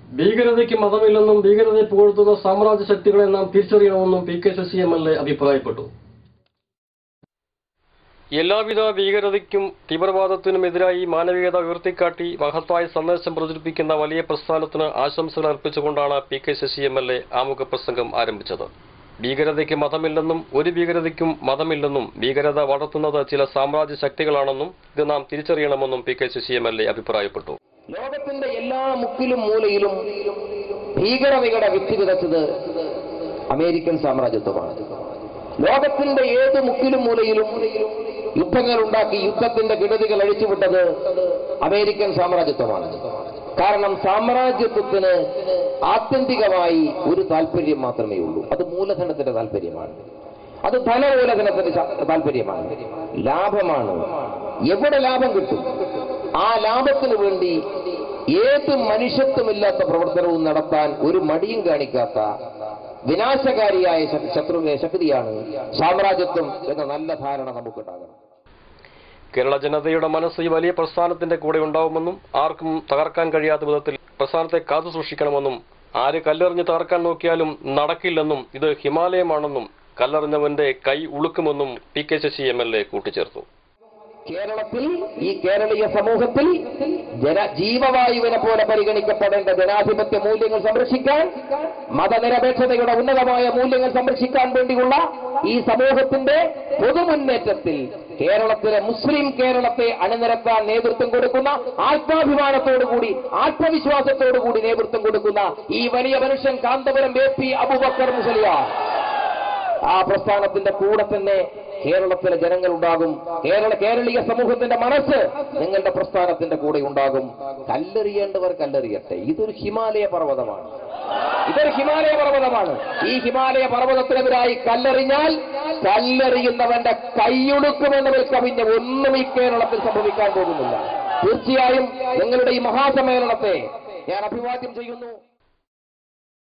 ഭീകരതയ്ക്ക് മതമില്ലെന്നും ഭീകരതയെ പുകഴ്ത്തുന്ന സാമ്രാജ്യ ശക്തികളെ നാം തിരിച്ചറിയണമെന്നും P K Sasi M L A അഭിപ്രായപ്പെട്ടു എല്ലാവിധ ഭീകരതയ്ക്കും തീവ്രവാദത്തിനുമെതിരായി മാനവികത ഉയർത്തിക്കാട്ടി മഹത്തായ സന്ദേശം പ്രചരിപ്പിക്കുന്ന വലിയ പ്രസ്ഥാനത്തിന് ആശംസകൾ അർപ്പിച്ചുകൊണ്ടാണ് P K Sasi M L A ആമുഖ പ്രസംഗം ആരംഭിച്ചത് ഭീകരതയ്ക്ക് മതമില്ലെന്നും ഒരു ഭീകരതയ്ക്കും മതമില്ലെന്നും ഭീകരത വളർത്തുന്നത് ചില സാമ്രാജ്യ ശക്തികളാണെന്നും ഇത് നാം തിരിച്ചറിയണമെന്നും P K Sasi M L A അഭിപ്രായപ്പെട്ടു ലോകത്തിന്റെ എല്ലാ മുക്കിലും മൂലയിലും ഭീകരതയുടെ വിത്ത് വിതച്ചത് അമേരിക്കൻ സാമ്രാജ്യത്വമാണ് ലോകത്തിന്റെ ഏത് മുക്കിലും മൂലയിലും യുദ്ധങ്ങൾ ഉണ്ടാക്കി യുദ്ധത്തിന്റെ കിടതികൾ അഴിച്ചുവിട്ടത് അമേരിക്കൻ സാമ്രാജ്യത്വമാണ് കാരണം സാമ്രാജ്യത്വത്തിന് ആത്യന്തികമായി ഒരു താല്പര്യം മാത്രമേ ഉള്ളൂ അത് മൂലധനത്തിന്റെ താല്പര്യമാണ് അത് ധനമൂലധനത്തിന്റെ ശ- താല്പര്യമാണ് ലാഭമാണ് എവിടെ ലാഭം കിട്ടും ആ ലാഭത്തിന് വേണ്ടി ഏത് മനുഷ്യത്വമില്ലാത്ത പ്രവർത്തനവും നടത്താൻ ഒരു മടിയും കാണിക്കാത്ത വിനാശകാരിയായ ശ- ശത്രു ശക്തിയാണ് സാമ്രാജ്യത്വം എന്ന നല്ല ധാരണ നമുക്കുണ്ടാകണം കേരള ജനതയുടെ മനസ്സ് ഈ വലിയ പ്രസ്ഥാനത്തിന്റെ കൂടെ ഉണ്ടാവുമെന്നും ആർക്കും തകർക്കാൻ കഴിയാത്ത വിധത്തിൽ പ്രസ്ഥാനത്തെ കാത്തു സൂക്ഷിക്കണമെന്നും ആര് കല്ലെറിഞ്ഞ് തകർക്കാൻ നോക്കിയാലും നടക്കില്ലെന്നും ഇത് ഹിമാലയമാണെന്നും കല്ലെറിഞ്ഞവന്റെ കൈ ഉളുക്കുമെന്നും P K Sasi M L A കൂട്ടിച്ചേർത്തു കേരളത്തിൽ ഈ കേരളീയ സമൂഹത്തിൽ ജന ജീവവായുവിനെ പോലെ പരിഗണിക്കപ്പെടേണ്ട ജനാധിപത്യ മൂല്യങ്ങൾ സംരക്ഷിക്കാൻ മതനിരപേക്ഷതയുടെ ഉന്നതമായ മൂല്യങ്ങൾ സംരക്ഷിക്കാൻ വേണ്ടിയുള്ള ഈ സമൂഹത്തിന്റെ പൊതുമുന്നേറ്റത്തിൽ കേരളത്തിലെ മുസ്ലിം കേരളത്തെ അണിനിരത്താൻ നേതൃത്വം കൊടുക്കുന്ന ആത്മാഭിമാനത്തോടുകൂടി ആത്മവിശ്വാസത്തോടുകൂടി നേതൃത്വം കൊടുക്കുന്ന ഈ വലിയ മനുഷ്യൻ കാന്തപുരം എ പി അബുബക്കർ മുസലിയാർ ആ പ്രസ്ഥാനത്തിന്റെ കൂടെ തന്നെ കേരളത്തിലെ ജനങ്ങൾ ഉണ്ടാകും കേരള കേരളീയ സമൂഹത്തിന്റെ മനസ്സ് നിങ്ങളുടെ പ്രസ്ഥാനത്തിന്റെ കൂടെ ഉണ്ടാകും കല്ലെറിയേണ്ടവർ കല്ലെറിയട്ടെ ഇതൊരു ഹിമാലയ പർവ്വതമാണ് ഇതൊരു ഹിമാലയ പർവ്വതമാണ് ഈ ഹിമാലയ പർവ്വതത്തിനെതിരായി കല്ലെറിഞ്ഞാൽ കല്ലെറിയുന്നവന്റെ കൈയൊടുക്കുമെന്നതിൽ കവിഞ്ഞ ഒന്നും ഈ കേരളത്തിൽ സംഭവിക്കാൻ പോകുന്നില്ല തീർച്ചയായും നിങ്ങളുടെ ഈ മഹാസമ്മേളനത്തെ ഞാൻ അഭിവാദ്യം ചെയ്യുന്നു